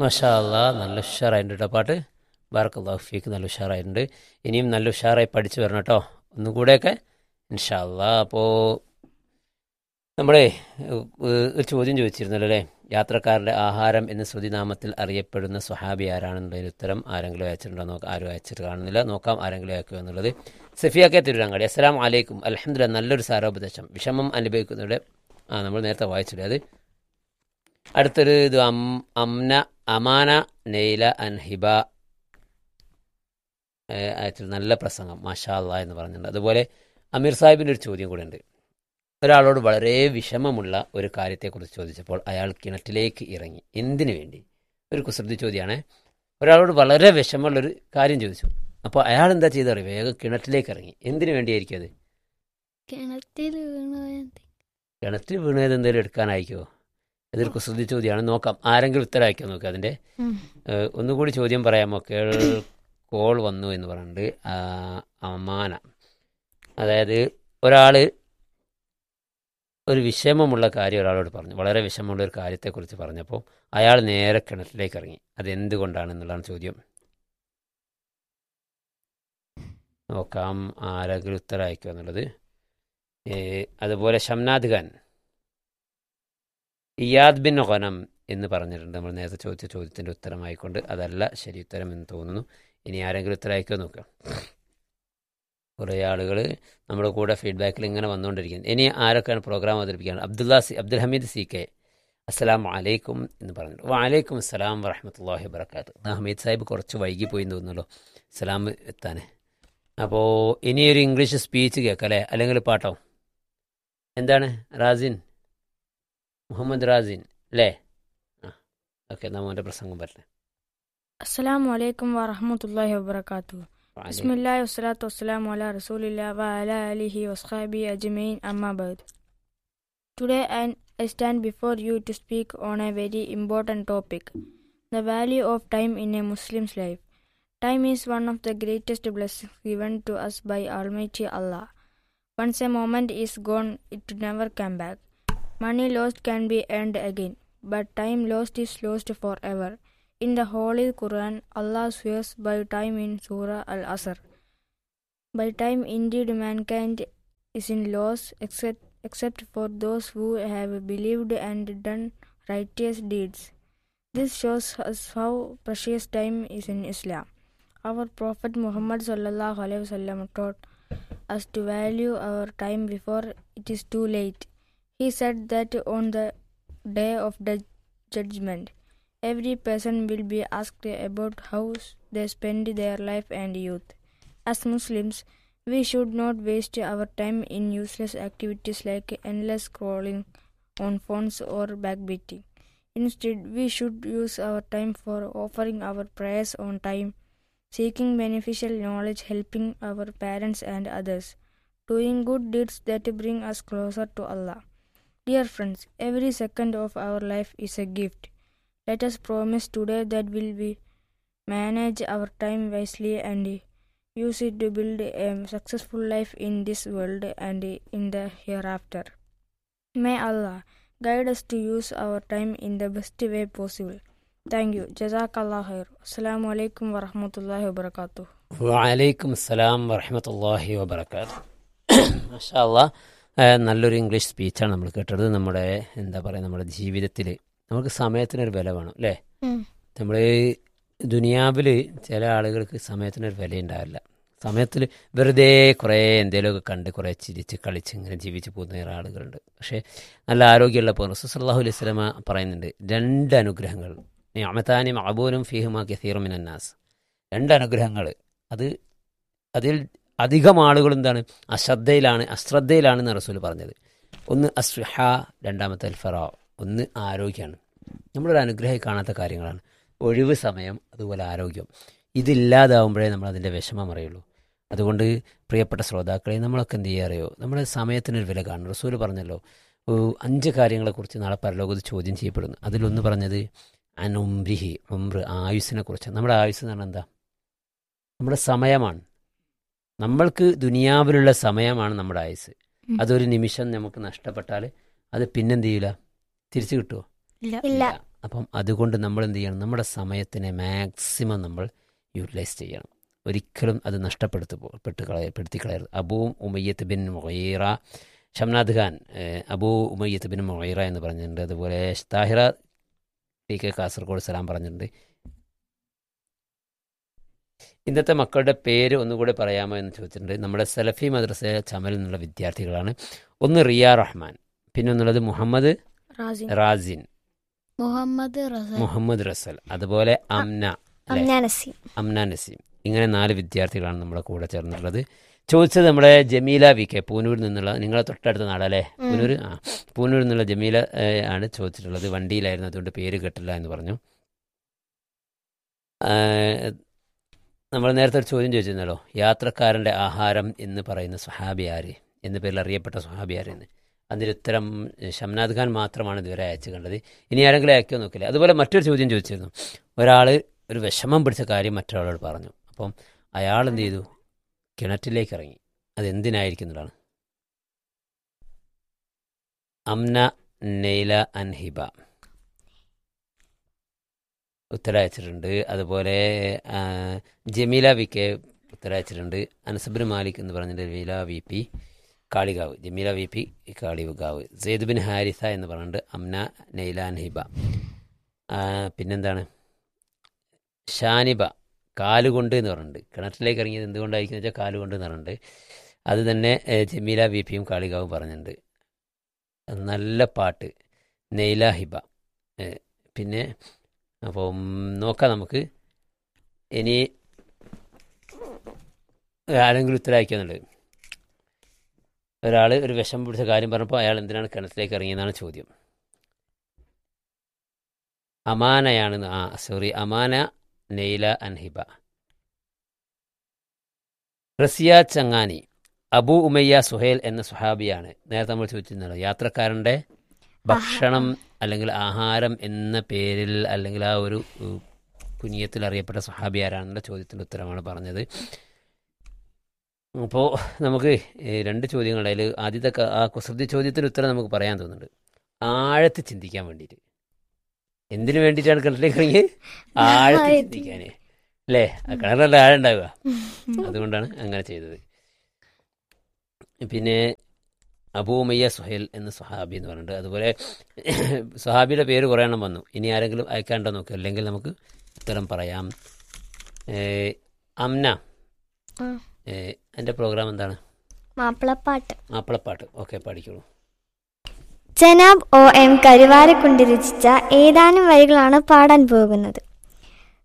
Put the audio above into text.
മഷാ അല്ലാ നല്ല ഉഷാറായിട്ടുണ്ട് കേട്ടോ പാട്ട് ബാറക്കല്ലാഹു ഫീക്ക് നല്ല ഉഷാറായിട്ടുണ്ട് ഇനിയും നല്ല ഉഷാറായി പഠിച്ചു വരണം കേട്ടോ ഒന്നും കൂടെയൊക്കെ ഇൻഷാ അല്ലാ അപ്പോൾ നമ്മളെ ഏഹ്, ഒരു ചോദ്യം ചോദിച്ചിരുന്നല്ലോ അല്ലേ യാത്രക്കാരുടെ ആഹാരം എന്ന ശ്രുതിനാമത്തിൽ അറിയപ്പെടുന്ന സ്വഹാബി ആരാണെന്നുള്ളതിന് ഉത്തരം ആരെങ്കിലും അയച്ചിട്ടുണ്ടോ നോക്കാം ആരും അയച്ചിട്ട് കാണുന്നില്ല നോക്കാം ആരെങ്കിലും അയക്കുക എന്നുള്ളത് സഫിയാക്കെ തിരുവനങ്ങാടി അസ്സലാം വലൈക്കും അലഹമുല്ല നല്ലൊരു സാരോപദേശം വിഷമം അനുഭവിക്കുന്നവരുടെ ആ നമ്മൾ നേരത്തെ വായിച്ചില്ലേ അത് അടുത്തൊരു ഇത് അം അംന അമാന നെയ്ല അൻഹിബ ഏഹ് അയച്ചൊരു നല്ല പ്രസംഗം മാഷാ അള്ളാ എന്ന് പറഞ്ഞിട്ടുണ്ട് അതുപോലെ അമീർ സാഹിബിൻ്റെ ഒരു ചോദ്യം കൂടെ ഉണ്ട് ഒരാളോട് വളരെ വിഷമമുള്ള ഒരു കാര്യത്തെക്കുറിച്ച് ചോദിച്ചപ്പോൾ അയാൾ കിണറ്റിലേക്ക് ഇറങ്ങി എന്തിനു വേണ്ടി ഒരു കുസൃതി ചോദ്യമാണ് ഒരാളോട് വളരെ വിഷമമുള്ളൊരു കാര്യം ചോദിച്ചു അപ്പോൾ അയാൾ എന്താ ചെയ്തറിയും വേഗം കിണറ്റിലേക്ക് ഇറങ്ങി എന്തിനു വേണ്ടിയായിരിക്കും അത് കിണറ്റിൽ വീണു കിണറ്റിൽ വീണത് എന്തെങ്കിലും എടുക്കാനായിരിക്കുമോ ഇതൊരു കുസൃതി ചോദ്യമാണ് നോക്കാം ആരെങ്കിലും ഉത്തരം അയക്കാൻ നോക്കുക അതിൻ്റെ ഏഹ് ഒന്നുകൂടി ചോദ്യം പറയാമോ കേൾ കോൾ വന്നു എന്ന് പറയുന്നുണ്ട് ആ, അമാന അതായത് ഒരാൾ ഒരു വിഷമമുള്ള കാര്യം ഒരാളോട് പറഞ്ഞു വളരെ വിഷമമുള്ള ഒരു കാര്യത്തെക്കുറിച്ച് പറഞ്ഞപ്പോൾ അയാൾ നേരെ കിണറ്റിലേക്ക് ഇറങ്ങി അതെന്തുകൊണ്ടാണെന്നുള്ളതാണ് ചോദ്യം നോക്കാം ആരെങ്കിലും ഉത്തരം അയക്കുക എന്നുള്ളത് ഏ, അതുപോലെ ഷംനാദ് ഖാൻ ഇയാദ് ബിൻ ഖനം എന്ന് പറഞ്ഞിട്ടുണ്ട് നമ്മൾ നേരത്തെ ചോദിച്ച ചോദ്യത്തിൻ്റെ ഉത്തരമായിക്കൊണ്ട് അതല്ല ശരി ഉത്തരം എന്ന് തോന്നുന്നു ഇനി ആരെങ്കിലും ഉത്തരം അയക്കുക നോക്കാം കുറേ ആളുകൾ നമ്മുടെ കൂടെ ഫീഡ്ബാക്കിൽ ഇങ്ങനെ വന്നുകൊണ്ടിരിക്കുന്നത് ഇനി ആരൊക്കെയാണ് പ്രോഗ്രാം അവതരിപ്പിക്കുകയാണ് Abdulla C Abdul Hameed C K അസ്സലാം വലൈക്കും എന്ന് പറഞ്ഞു വലൈക്കും അസ്സലാം വറഹമത്തല്ലാഹി വബർക്കാത്ത് ഹമീദ് സാഹിബ് കുറച്ച് വൈകി പോയി എന്ന് തോന്നുന്നല്ലോ സലാം എത്താനേ അപ്പോൾ ഇനിയൊരു ഇംഗ്ലീഷ് സ്പീച്ച് കേൾക്കാം അല്ലേ അല്ലെങ്കിൽ പാട്ടോ എന്താണ് റാസിൻ മുഹമ്മദ് റാസിൻ അല്ലേ ആ ഓക്കെ എന്നാൽ മോൻ്റെ പ്രസംഗം പറ്റേ السلام عليكم ورحمة الله وبركاته بسم الله والصلاة والسلام على رسول الله وعلى آله وصحبه أجمعين أما بعد Today I I stand before you to speak on a very important topic the value of time in a Muslim's life. Time is one of the greatest blessings given to us by Almighty Allah. Once a moment is gone, it will never come back. Money lost can be earned again, but time lost is lost forever. In the Holy Quran, Allah swears by time in Surah Al Asr. By time, indeed, mankind is in loss, except, except for those who have believed and done righteous deeds. This shows us how precious time is in Islam. Our Prophet Muhammad sallallahu alaihi wasallam taught us to value our time before it is too late. He said that on the day of the judgment, every person will be asked about how they spend their life and youth. As Muslims, we should not waste our time in useless activities like endless scrolling on phones or backbeating. Instead, we should use our time for offering our prayers on time, seeking beneficial knowledge, helping our parents and others, doing good deeds that bring us closer to Allah. Dear friends, every second of our life is a gift. Let us promise today that we'll be manage our time wisely and use it to build a successful life in this world and in the hereafter. May Allah guide us to use our time in the best way possible. Thank you. Jazakallah khair. Assalamu alaikum wa rahmatullahi wa barakatuh. വലൈക്കും അസ്സലാം വറഹമത്തല്ലാഹി വബർക്കാത്ത് മാഷാല്ല നല്ലൊരു English സ്പീച്ചാണ് നമ്മൾ കേട്ടത് നമ്മുടെ എന്താ പറയുക നമ്മുടെ ജീവിതത്തിൽ നമുക്ക് സമയത്തിനൊരു വില വേണം അല്ലേ നമ്മൾ ദുനിയാവിൽ ചില ആളുകൾക്ക് സമയത്തിനൊരു വില ഉണ്ടാവില്ല സമയത്തിൽ വെറുതെ കുറേ എന്തെങ്കിലുമൊക്കെ കണ്ട് കുറേ ചിരിച്ച് കളിച്ച് ഇങ്ങനെ ജീവിച്ച് പോകുന്ന കുറേ ആളുകളുണ്ട് പക്ഷേ നല്ല ആരോഗ്യമുള്ള പോകുന്ന സുസല്ലാഹു അലൈഹി സ്വലമ പറയുന്നുണ്ട് രണ്ട് അനുഗ്രഹങ്ങൾ അമത്താനും അബൂനും ഫിഹുമാ കസീറും മിനന്നാസ് രണ്ട് അനുഗ്രഹങ്ങൾ അത് അതിൽ അധികം ആളുകൾ എന്താണ് അശ്രദ്ധയിലാണ് അശ്രദ്ധയിലാണെന്ന് റസൂൽ പറഞ്ഞത് ഒന്ന് അസ്ഹ രണ്ടാമത്തെ അൽഫറ ഒന്ന് ആരോഗ്യമാണ് നമ്മളൊരു അനുഗ്രഹം കാണാത്ത കാര്യങ്ങളാണ് ഒഴിവ് സമയം അതുപോലെ ആരോഗ്യം ഇതില്ലാതാവുമ്പോഴേ നമ്മൾ അതിൻ്റെ വിഷമം അറിയുള്ളൂ അതുകൊണ്ട് പ്രിയപ്പെട്ട ശ്രോതാക്കളെ നമ്മളൊക്കെ എന്ത് ചെയ്യുക അറിയോ നമ്മുടെ സമയത്തിനൊരു വില കാണും റസൂൽ പറഞ്ഞല്ലോ ഓ, അഞ്ച് കാര്യങ്ങളെക്കുറിച്ച് നാളെ പരലോകത്ത് ചോദ്യം ചെയ്യപ്പെടുന്നു അതിലൊന്ന് പറഞ്ഞത് അനുംരിഹി ഉംറ് ആയുസ്സിനെ കുറിച്ച് നമ്മുടെ ആയുസ് എന്ന് പറഞ്ഞാൽ എന്താ നമ്മുടെ സമയമാണ് നമ്മൾക്ക് ദുനിയാവിലുള്ള സമയമാണ് നമ്മുടെ ആയുസ് ഉം. അതൊരു നിമിഷം നമുക്ക് നഷ്ടപ്പെട്ടാൽ അത് പിന്നെന്ത് ചെയ്യില്ല തിരിച്ചു കിട്ടുമോ ഇല്ല അപ്പം അതുകൊണ്ട് നമ്മൾ എന്ത് ചെയ്യണം നമ്മുടെ സമയത്തിനെ മാക്സിമം നമ്മൾ യൂട്ടിലൈസ് ചെയ്യണം ഒരിക്കലും അത് നഷ്ടപ്പെടുത്തു പോ- പെട്ട് കളയ പെടുത്തി കളയരുത് അബൂ ഉമയ്യത്ത് ബിൻ മൊയ്റ ഷംനാദ് ഖാൻ ഏഹ്, അബൂ ഉമയ്യത്ത് ബിൻ മൊയ്റ എന്ന് പറഞ്ഞിട്ടുണ്ട് അതുപോലെ താഹിറ ടി കെ കാസർഗോഡ് സലാം പറഞ്ഞിട്ടുണ്ട് ഇന്നത്തെ മക്കളുടെ പേര് ഒന്നുകൂടെ പറയാമോ എന്ന് ചോദിച്ചിട്ടുണ്ട് നമ്മുടെ സലഫി മദ്രസ ചമലിൽ നിന്നുള്ള വിദ്യാർത്ഥികളാണ് ഒന്ന് റിയ റഹ്മാൻ പിന്നെ ഒന്നുള്ളത് മുഹമ്മദ് റാസിൻ റാസിൻ മുഹമ്മദ് റസൽ മുഹമ്മദ് റസൽ അതുപോലെ അംന അല്ലേ? അമ്ന നസീം അംന നസീം ഇങ്ങനെ നാല് വിദ്യാർത്ഥികളാണ് നമ്മുടെ കൂടെ ചേർന്നിട്ടുള്ളത് ചോദിച്ചത് നമ്മുടെ ജമീല വി കെ പൂനൂരിൽ നിന്നുള്ള നിങ്ങളെ തൊട്ടടുത്ത നാടല്ലേ പൂനൂർ ആ പൂനൂരിൽ നിന്നുള്ള ജമീല ഏഹ്, ആണ് ചോദിച്ചിട്ടുള്ളത് വണ്ടിയിലായിരുന്നു അതുകൊണ്ട് പേര് കേട്ടില്ല എന്ന് പറഞ്ഞു ഏഹ്, നമ്മൾ നേരത്തെ ഒരു ചോദ്യം ചോദിച്ചിരുന്നല്ലോ യാത്രക്കാരൻ്റെ ആഹാരം എന്ന് പറയുന്ന സ്വഹാബി ആര് എന്ന പേരിൽ അറിയപ്പെട്ട സ്വഹാബി ആര് എന്ന് അതിൻ്റെ ഉത്തരം ഷംനാദ് ഖാൻ മാത്രമാണ് ഇതുവരെ അയച്ചു കണ്ടത് ഇനി ആരെങ്കിലും അയക്കോ നോക്കില്ല അതുപോലെ മറ്റൊരു ചോദ്യം ചോദിച്ചിരുന്നു ഒരാൾ ഒരു വിഷമം പിടിച്ച കാര്യം മറ്റൊരാളോട് പറഞ്ഞു അപ്പം അയാൾ എന്ത് ചെയ്തു കിണറ്റിലേക്ക് ഇറങ്ങി അതെന്തിനായിരിക്കുന്നതാണ് അംന നെയ്ല അൻഹിബ ഉത്തരം അയച്ചിട്ടുണ്ട് അതുപോലെ ആ, ജമീല വി കെ ഉത്തരം അയച്ചിട്ടുണ്ട് അനസബിൻ മാലിക് എന്ന് പറഞ്ഞിട്ട് Jameela V P Kalikavu Jameela V P Kalikavu Zaid bin Harisa എന്ന് പറഞ്ഞിട്ട് അംന നെയ്ല അൻഹിബ ആ, പിന്നെന്താണ് ഷാനിബ കാലുകൊണ്ട് എന്ന് പറഞ്ഞിട്ടുണ്ട് കിണറ്റിലേക്ക് ഇറങ്ങിയത് എന്തുകൊണ്ടായിരിക്കും വെച്ചാൽ കാലുകൊണ്ട് എന്ന് പറഞ്ഞിട്ടുണ്ട് അത് തന്നെ ഏ, ജമീല വി പിയും കാളികാവും പറഞ്ഞിട്ടുണ്ട് നല്ല പാട്ട് നെയ്ല ഹിബ ഏ, പിന്നെ അപ്പം നോക്കാം നമുക്ക് ഇനി ആരെങ്കിലും ഉത്തരം അയക്കുന്നുണ്ട് ഒരാൾ ഒരു വിഷം പിടിച്ച കാര്യം പറഞ്ഞപ്പോൾ അയാൾ എന്തിനാണ് കിണറ്റിലേക്ക് ഇറങ്ങിയെന്നാണ് ചോദ്യം അമാനയാണ് ആ സോറി അമാന നെയ്ല അൻഹിബ റസിയ ചങ്ങാനി അബു ഉമയ്യ സുഹേൽ എന്ന സുഹാബിയാണ് നേരത്തെ നമ്മൾ ചോദിച്ചിരുന്നല്ലോ യാത്രക്കാരൻ്റെ ഭക്ഷണം അല്ലെങ്കിൽ ആഹാരം എന്ന പേരിൽ അല്ലെങ്കിൽ ആ ഒരു ഉം, കുനിയത്തിൽ അറിയപ്പെട്ട സുഹാബി ആരാണെന്നുള്ള ചോദ്യത്തിൻ്റെ ഉത്തരമാണ് പറഞ്ഞത് അപ്പോൾ നമുക്ക് ഈ രണ്ട് ചോദ്യങ്ങൾ അതിൽ ആദ്യത്തെ ക- ആ കുസൃതി ചോദ്യത്തിന് ഉത്തരം നമുക്ക് പറയാൻ തോന്നുന്നുണ്ട് ആഴത്ത് ചിന്തിക്കാൻ വേണ്ടിയിട്ട് എന്തിനു വേണ്ടിയിട്ടാണ് കിണറ്റിലേക്ക് ഇറങ്ങി ആഴത്ത് ആഴത്തിൽ. ചിന്തിക്കാൻ അല്ലേ ആ കിണറിലല്ല ആഴം ഉണ്ടാവുക അതുകൊണ്ടാണ് അങ്ങനെ ചെയ്തത് പിന്നെ അബൂമയ്യ സുഹേൽ എന്ന സുഹാബി എന്ന് പറഞ്ഞിട്ട് അതുപോലെ സുഹാബിയുടെ പേര് കുറേ എണ്ണം വന്നു ഇനി ആരെങ്കിലും അയക്കാണ്ടോ നോക്കുക അല്ലെങ്കിൽ നമുക്ക് ഉത്തരം പറയാം ഏ, അംന ആ. ഏ, എൻ്റെ പ്രോഗ്രാം എന്താണ് മാപ്പിളപ്പാട്ട് മാപ്പിളപ്പാട്ട് ഓക്കെ പാടിക്കോളൂ ജനാബ് ഒ എം കരുവാരക്കുണ്ടി രചിച്ച ഏതാനും വരികളാണ് പാടാൻ പോകുന്നത്